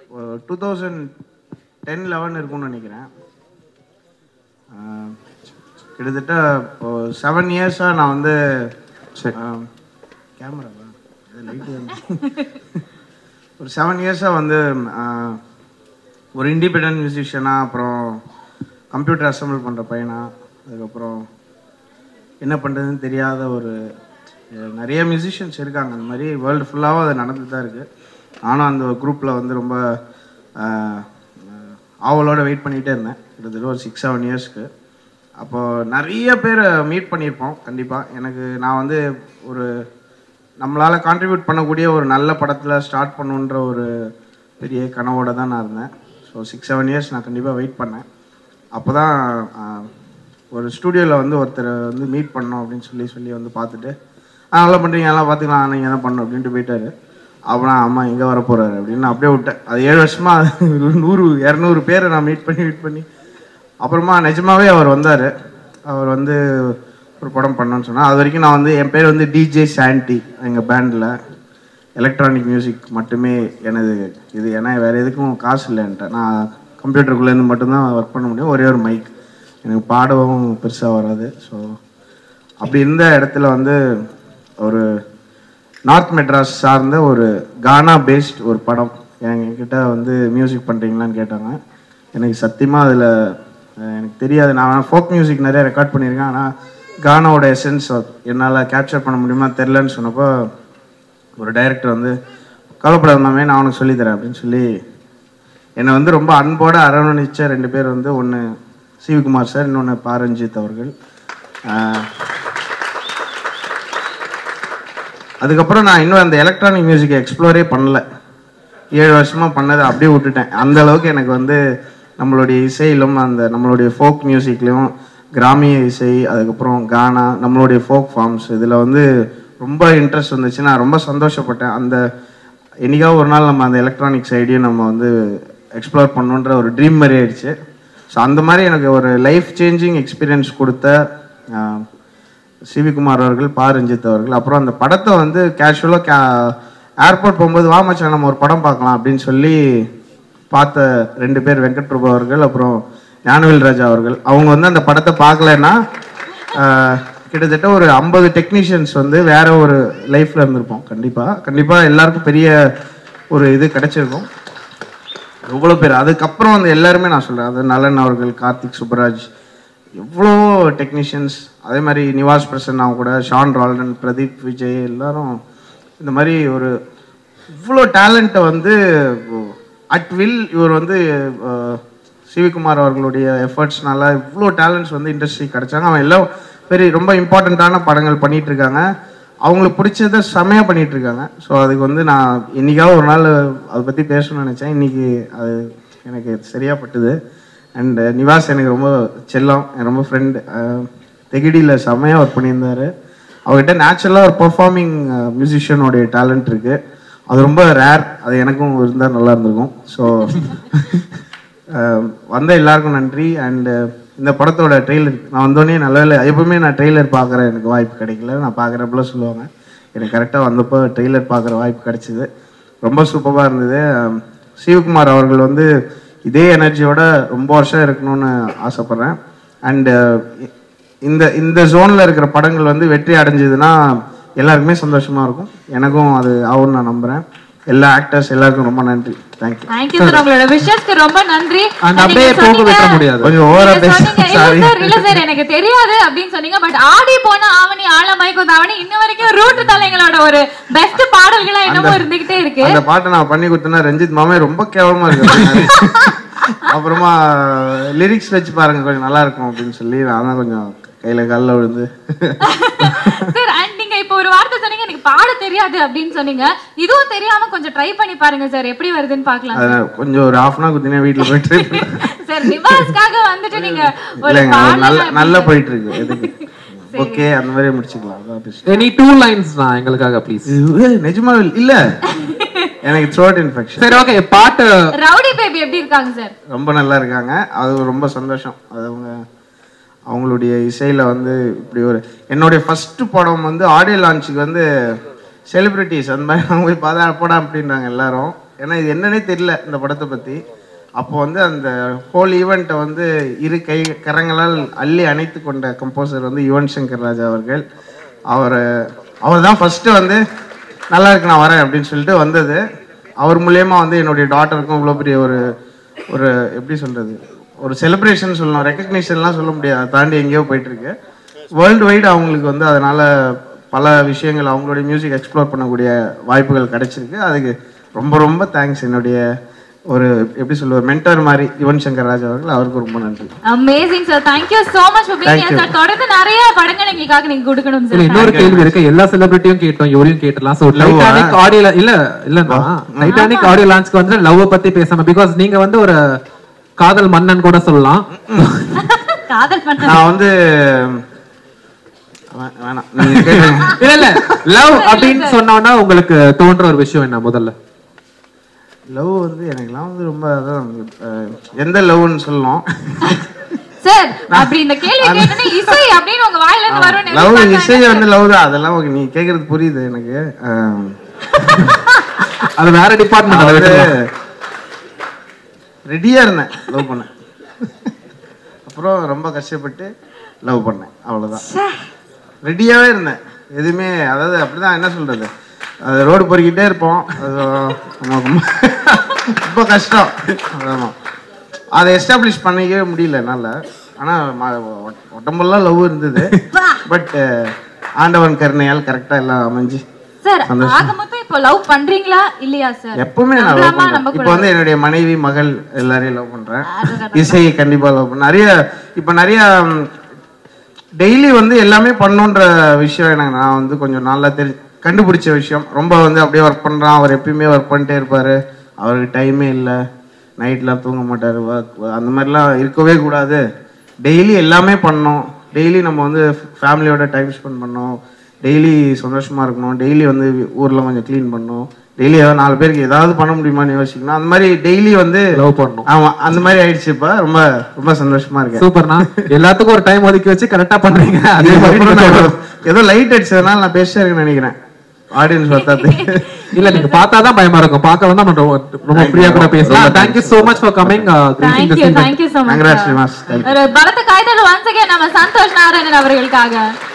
Two thousand ten eleven இருக்கும்னு நினைக்கிறேன் ஆஹ், கிட்டத்தட்ட இப்போ செவன் இயர்ஸாக நான் வந்து கேமராவா லைட் ஒரு செவன் இயர்ஸாக வந்து ஆஹ், ஒரு இண்டிபெண்ட் மியூசிஷியனாக அப்புறம் கம்ப்யூட்டர் அசம்பிள் பண்ணுற பையனா அதுக்கப்புறம் என்ன பண்ணுறதுன்னு தெரியாத ஒரு அஹ், நிறைய மியூசிஷியன்ஸ் இருக்காங்க அந்த மாதிரி வேர்ல்டு ஃபுல்லாகவும் அது நடந்துட்டு தான் இருக்குது நானும் அந்த குரூப்பில் வந்து ரொம்ப ஆஹ், ஆஹ், ஆவலோட வெயிட் பண்ணிகிட்டே இருந்தேன் கிட்டத்தட்ட ஒரு சிக்ஸ் செவன் இயர்ஸ்க்கு அப்போது நிறைய பேரை மீட் பண்ணியிருப்போம் கண்டிப்பாக எனக்கு நான் வந்து ஒரு நம்மளால் கான்ட்ரிபியூட் பண்ணக்கூடிய ஒரு நல்ல படத்தில் ஸ்டார்ட் பண்ணுன்ற ஒரு பெரிய கனவோட தான் நான் இருந்தேன் ஸோ சிக்ஸ் செவன் இயர்ஸ் நான் கண்டிப்பாக வெயிட் பண்ணேன் அப்போ தான் ஒரு ஸ்டூடியோவில் வந்து ஒருத்தரை வந்து மீட் பண்ணோம் அப்படின்னு சொல்லி சொல்லி வந்து பார்த்துட்டு "ஆ, நல்லா பண்ணுறீங்க எல்லாம் பார்த்துக்கலாம் நீங்கள் என்ன பண்ணணும் அப்படின்ட்டு போயிட்டாரு அப்புறம் அம்மா எங்கே வர போகிறாரு அப்படின்னு நான் அப்படியே விட்டேன் அது ஏழு வருஷமாக நூறு இரநூறு பேரை நான் மீட் பண்ணி மீட் பண்ணி அப்புறமா நிஜமாவே அவர் வந்தார் அவர் வந்து ஒரு படம் பண்ணோன்னு சொன்னால் அது வரைக்கும் நான் வந்து என் பேர் வந்து டிஜே சாண்டி எங்கள் பேண்டில் எலக்ட்ரானிக் மியூசிக் மட்டுமே எனது இது ஏன்னா வேறு எதுக்கும் காசு இல்லைன்ட்டு நான் கம்ப்யூட்டருக்குள்ளேருந்து மட்டும்தான் ஒர்க் பண்ண முடியும் ஒரே ஒரு மைக் எனக்கு பாடவும் பெருசாக வராது ஸோ அப்படி இருந்த இடத்துல வந்து ஒரு நார்த் மெட்ராஸ் சார்ந்த ஒரு கானா பேஸ்ட் ஒரு படம் என்கிட்ட வந்து மியூசிக் பண்ணுறீங்களான்னு கேட்டாங்க எனக்கு சத்தியமாக அதில் எனக்கு தெரியாது நான் ஃபோக் மியூசிக் நிறைய ரெக்கார்ட் பண்ணியிருக்கேன் ஆனால் கானாவோட எசன்ஸ் என்னால் கேப்சர் பண்ண முடியுமா தெரிலன்னு சொன்னப்போ ஒரு டைரக்டர் வந்து கவலைப்படாத மாமே நான் உனக்கு சொல்லித்தரேன் அப்படின்னு சொல்லி என்னை வந்து ரொம்ப அன்போட அரவணைச்ச ரெண்டு பேர் வந்து ஒன்று சிவகுமார் சார் இன்னொன்று பாரஞ்சித் அவர்கள் ஆஹ், அதுக்கப்புறம் நான் இன்னும் அந்த எலக்ட்ரானிக் மியூசிக்கை எக்ஸ்ப்ளோரே பண்ணல ஏழு வருஷமா பண்ணதை அப்படியே விட்டுட்டேன் அந்த அளவுக்கு எனக்கு வந்து நம்மளுடைய இசையிலும் அந்த நம்மளுடைய ஃபோக் மியூசிக்லையும் கிராமிய இசை அதுக்கப்புறம் கானா நம்மளுடைய ஃபோக் ஃபார்ம்ஸ் இதில் வந்து ரொம்ப இன்ட்ரெஸ்ட் வந்துச்சு நான் ரொம்ப சந்தோஷப்பட்டேன் அந்த என்னைக்காவது ஒரு நாள் நம்ம அந்த எலக்ட்ரானிக் சைடையும் நம்ம வந்து எக்ஸ்ப்ளோர் பண்ணணுன்ற ஒரு ட்ரீம் மாதிரி ஆயிடுச்சு ஸோ அந்த மாதிரி எனக்கு ஒரு லைஃப் சேஞ்சிங் எக்ஸ்பீரியன்ஸ் கொடுத்த ஆஹ், சிவிகுமார் அவர்கள் பா ரஞ்சித் அவர்கள் அப்புறம் அந்த படத்தை வந்து கேஷுவலாக கே ஏர்போர்ட் போகும்போது வா மச்சான் நம்ம ஒரு படம் பார்க்கலாம் அப்படின்னு சொல்லி பார்த்த ரெண்டு பேர் வெங்கட் பிரபு அவர்கள் அப்புறம் ஞானவேல் ராஜா அவர்கள் அவங்க வந்து அந்த படத்தை பார்க்கலன்னா ஆஹ், கிட்டத்தட்ட ஒரு ஐம்பது டெக்னீஷியன்ஸ் வந்து வேற ஒரு லைஃப்ல இருந்திருப்போம் கண்டிப்பாக கண்டிப்பாக எல்லாருக்கும் பெரிய ஒரு இது கிடைச்சிருக்கும் எவ்வளோ பேர் அதுக்கப்புறம் வந்து எல்லாருமே நான் சொல்கிறேன் அது நலன் அவர்கள் கார்த்திக் சுப்பராஜ் எவ்வளோ டெக்னீஷியன்ஸ் அதே மாதிரி நிவாஸ் பிரசன்னா கூட ஷான் ரால்டன் பிரதீப் விஜய் எல்லாரும் இந்த மாதிரி ஒரு இவ்வளோ டேலண்ட்டை வந்து அட் வில் இவர் வந்து அஹ், சிவிகுமார் அவர்களுடைய எஃபர்ட்ஸ்னால இவ்வளோ டேலண்ட்ஸ் வந்து இண்டஸ்ட்ரி கிடைச்சாங்க அவன் எல்லாம் பெரிய ரொம்ப இம்பார்ட்டண்ட்டான படங்கள் பண்ணிட்டு இருக்காங்க அவங்களுக்கு பிடிச்சத செமையாக பண்ணிட்டு இருக்காங்க ஸோ அதுக்கு வந்து நான் என்னைக்காவது ஒரு நாள் அதை பற்றி பேசணும்னு நினச்சேன் இன்னைக்கு அது எனக்கு சரியாக பட்டுது அண்ட் நிவாஸ் எனக்கு ரொம்ப செல்லம் எனக்கு ரொம்ப ஃப்ரெண்டு தெகிடியில் செமையாக ஒர்க் பண்ணியிருந்தாரு அவர்கிட்ட நேச்சுரலாக ஒரு பெர்ஃபார்மிங் மியூசிஷியனோடைய டேலண்ட் இருக்குது அது ரொம்ப ரேர் அது எனக்கும் இருந்தால் நல்லா இருந்திருக்கும் ஸோ வந்த எல்லாருக்கும் நன்றி அண்ட் இந்த படத்தோட ட்ரெய்லர் நான் வந்தோடனே நல்ல வேளை எப்பவுமே நான் ட்ரெய்லர் பார்க்குறேன் எனக்கு வாய்ப்பு கிடைக்கல நான் பார்க்குறப்பல சொல்லுவாங்க எனக்கு கரெக்டாக வந்தப்போ ட்ரெய்லர் பார்க்குற வாய்ப்பு கிடைச்சிது ரொம்ப சூப்பராக இருந்தது அஹ் சிவகுமார் அவர்கள் வந்து இதே எனர்ஜியோட ரொம்ப வருஷம் இருக்கணும்னு ஆசைப்பட்றேன் அண்டு இந்த இந்த ஜோனில் இருக்கிற படங்கள் வந்து வெற்றி அடைஞ்சதுன்னா எல்லாருக்குமே சந்தோஷமாக இருக்கும் எனக்கும் அது ஆகும்னு நான் நம்புகிறேன் எல்லா ஆக்டர்ஸ் எல்லாருக்கும் ரொம்ப நன்றி தேங்க்யூ தேங்க்யூ சார் உங்களோட விஷஸ்க்கு ரொம்ப நன்றி அந்த நீங்க அப்படியே போக சொன்னீங்க- வைக்க முடியாது கொஞ்சம் ஓவரா நீங்க பேச சொன்னீங்க, இல்ல சாரி சார் இல்ல சார் எனக்கு தெரியாது அப்படின்னு சொன்னீங்க பட் ஆடி போன ஆவணி ஆழ மயக்கும் தாவணி இன்ன வரைக்கும் ரூட் தலைங்களோட ஒரு பெஸ்ட் பாடல்களா என்னமோ இருந்துகிட்டே இருக்கு அந்த பாட்டை நான் பண்ணி கொடுத்தேன்னா ரஞ்சித் மாமே ரொம்ப கேவலமா இருக்கு அப்படின்னாரு. அப்புறமா லிரிக்ஸ் வச்சு பாருங்க கொஞ்சம் நல்லா இருக்கும் அப்படின்னு சொல்லி நான் தான் கொஞ்சம் கையில காலில் விழுந்து சார் அண்ட் நீங்க இப்போ ஒரு வார்த்தை சொன்னீங்க எனக்கு பாட தெரியாது அப்படின்னு சொன்னீங்க இதுவும் தெரியாம கொஞ்சம் ட்ரை பண்ணி பாருங்க சார் எப்படி வருதுன்னு பார்க்கலாம் அதை கொஞ்சம் ஒரு ஹாஃப் அன் ஹவர் குத்தினா வீட்டில் போயிட்டு சார் நிவாஸ்க்காக வந்துட்டு நீங்க ஒரு இல்லைங்க அது நல்ல பாடல் நல்லா போயிட்டு இருக்கு எதுக்கு ஓகே அந்த மாதிரி முடிச்சுக்கலாம் அதான் best. எனி டூ லைன்ஸ் தான் எங்களுக்காக ப்ளீஸ் இது நிஜமா இல்ல எனக்கு த்ரோட் இன்ஃபெக்ஷன் சரி ஓகே பாட்டு ரவுடி பேபி எப்படி இருக்காங்க சார் ரொம்ப நல்லா இருக்காங்க அது ரொம்ப சந்தோஷம் அது அவங்க அவங்களுடைய இசையில் வந்து இப்படி ஒரு என்னுடைய ஃபஸ்ட்டு படம் வந்து ஆடியோ லான்ச்சுக்கு வந்து செலிப்ரிட்டிஸ் அந்த மாதிரி அவங்க போய் பார்த்தா போடா அப்படின்றாங்க எல்லாரும் ஏன்னா இது என்னன்னே தெரியல இந்த படத்தை பற்றி அப்போ வந்து அந்த ஹோல் ஈவெண்ட்டை வந்து இரு கை கரங்களால் அள்ளி அணைத்து கொண்ட கம்போசர் வந்து யுவன் சங்கர் ராஜா அவர்கள் அவர் அவர் தான் ஃபஸ்ட்டு வந்து நல்லா இருக்கு நான் வரேன் அப்படின்னு சொல்லிட்டு வந்தது அவர் மூலியமா வந்து என்னுடைய டாட்டருக்கும் இவ்வளோ பெரிய ஒரு ஒரு எப்படி சொல்றது ஒரு செலிப்ரேஷன் சொல்லணும் ரெக்கக்னிஷன்லாம் சொல்ல முடியாது அதை தாண்டி எங்கேயோ போயிட்டு இருக்கு வேர்ல்டு வைடு அவங்களுக்கு வந்து அதனால பல விஷயங்கள் அவங்களுடைய மியூசிக் எக்ஸ்ப்ளோர் பண்ணக்கூடிய வாய்ப்புகள் கிடைச்சிருக்கு அதுக்கு ரொம்ப ரொம்ப தேங்க்ஸ் என்னுடைய ஒரு எப்படி சொல்லுவார் மென்டர் மாதிரி யுவன் சங்கர் ராஜா அவர்கள் அவருக்கு ரொம்ப நன்றி amazing sir thank you so much for being Thank you. Sir தொடர்ந்து நிறைய படங்கள் எங்களுக்காக நீங்க கொடுக்கணும் இல்ல சார் இன்னொரு கேள்வி இருக்கு எல்லா செலிபிரிட்டியும் கேட்டோம் இவரையும் கேட்டலாம் சோ Love-ஆ? டைட்டானிக் ஆடியோ இல்ல இல்லன்னா டைட்டானிக் ஆடியோ லான்ச்க்கு வந்து லவ் பத்தி பேசாம பிகாஸ் நீங்க வந்து ஒரு காதல் மன்னன் கூட சொல்லலாம் காதல் பண்ண நான் வந்து வே- வேணாம் நீங்க கேளுங்க. இல்ல இல்ல லவ் அப்படின்னு சொன்னோம்னா உங்களுக்கு தோன்ற ஒரு விஷயம் என்ன முதல்ல லவ் வந்து எனக்குலாம் வந்து ரொம்ப அதான் அஹ், எந்த லவ்னு சொல்லணும் சார் அப்படி இந்த கேள்வி கேட்டனே இசை அப்படின்னு உங்க வாயில இருந்து வரும்னு லவ் எதிர்பார்க்கவே இசை இல்லை. வந்து லவ் தான் அதெல்லாம் ஓகே நீ கேக்குறது புரியுது எனக்கு அஹ், அது வேற டிபார்ட்மெண்ட் அதை அதாவது விட்டுருங்க. ரெடியா இருந்தேன் லவ் பண்ண அப்புறம் ரொம்ப கஷ்டப்பட்டு லவ் பண்ணேன் அவ்வளவுதான் ரெடியாவே இருந்தேன் எதுவுமே அதாவது அப்படிதான் என்ன சொல்றது அது ரோடு பொறுக்கிட்டே இருப்போம் அது நமக்கு ரொம்ப ரொம்ப கஷ்டம் ஆமா அதை எஸ்டாப்ளிஷ் பண்ணிக்கவே முடியல என்னால ஆனா ம- ஒ- உடம்பெல்லாம் லவ் இருந்தது பட் ஆண்டவன் கருணையால் கரெக்டா எல்லாம் அமைஞ்சு சார் சந்தோஷம். ஆக மொத்தம் இப்போ லவ் பண்றீங்களா இல்லையா சார் எப்பவுமே நான் லவ் நம்பலாமா, பண்றேன் நம்பக்கூடாதா? இப்போ வந்து என்னுடைய மனைவி மகள் எல்லாரையும் லவ் பண்றேன் அடடடா. இசையை கண்டிப்பா லவ் பண்ண நிறைய இப்போ நிறைய டெய்லி வந்து எல்லாமே பண்ணுன்ற விஷயம் எனக்கு நான் வந்து கொஞ்சம் நல்லா தெரி கண்டுபிடிச்ச விஷயம் ரொம்ப வந்து அப்படியே ஒர்க் பண்றான் அவர் எப்பயுமே ஒர்க் பண்ணிட்டே இருப்பாரு அவருக்கு டைமே இல்லை நைட்லாம் தூங்க மாட்டாரு work அந்த மாதிரிலாம் இருக்கவே கூடாது டெய்லி எல்லாமே பண்ணோம் டெய்லி நம்ம வந்து ஃபேமிலியோட டைம் ஸ்பெண்ட் பண்ணோம் டெய்லி சந்தோஷமா இருக்கணும் டெய்லி வந்து ஊர்ல கொஞ்சம் க்ளீன் பண்ணணும் டெய்லி ஏதாவது நாலு பேருக்கு ஏதாவது பண்ண முடியுமான்னு யோசிக்கணும் அந்த மாதிரி டெய்லி வந்து லவ் பண்ணணும் ஆமா அந்த மாதிரி ஆயிடுச்சு இப்ப ரொம்ப ரொம்ப சந்தோஷமா இருக்கேன் சூப்பர்ண்ணா எல்லாத்துக்கும் ஒரு டைம் ஒதுக்கி வச்சு கரெக்டா பண்றீங்க அதே மாதிரி இதுக்கப்புறம் நீங்க நான் தொடரும். ஏதோ லைட் அடிச்சதுனால நான் பேச இருக்குன்னு நினைக்கிறேன் ஆடியன்ஸ் பார்த்தாது இல்ல நீங்க பார்த்தாதான் பயமா இருக்கும் பார்க்க வந்து நம்ம ரொம்ப- ரொம்ப Thank ஃப்ரீயா you. கூட பேசலாம் ரொம்ப thank you so much for coming thank you thank you so much Congrats, Srinivas. Thank you. ஒரு பலத்த கைதல் once again நம்ம சந்தோஷ் நாராயணன் அவர்களுக்காக